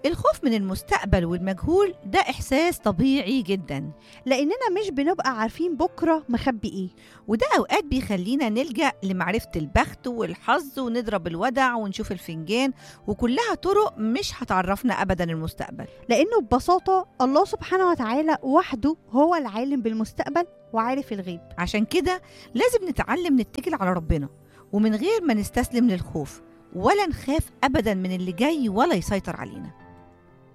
الخوف من المستقبل والمجهول ده إحساس طبيعي جدا لاننا مش بنبقى عارفين بكره مخبي ايه وده أوقات بيخلينا نلجأ لمعرفة البخت والحظ ونضرب الودع ونشوف الفنجان وكلها طرق مش هتعرفنا أبدا المستقبل لانه ببساطه الله سبحانه وتعالى وحده هو العالم بالمستقبل وعارف الغيب عشان كده لازم نتعلم نتكل على ربنا ومن غير ما نستسلم للخوف ولا نخاف أبدا من اللي جاي ولا يسيطر علينا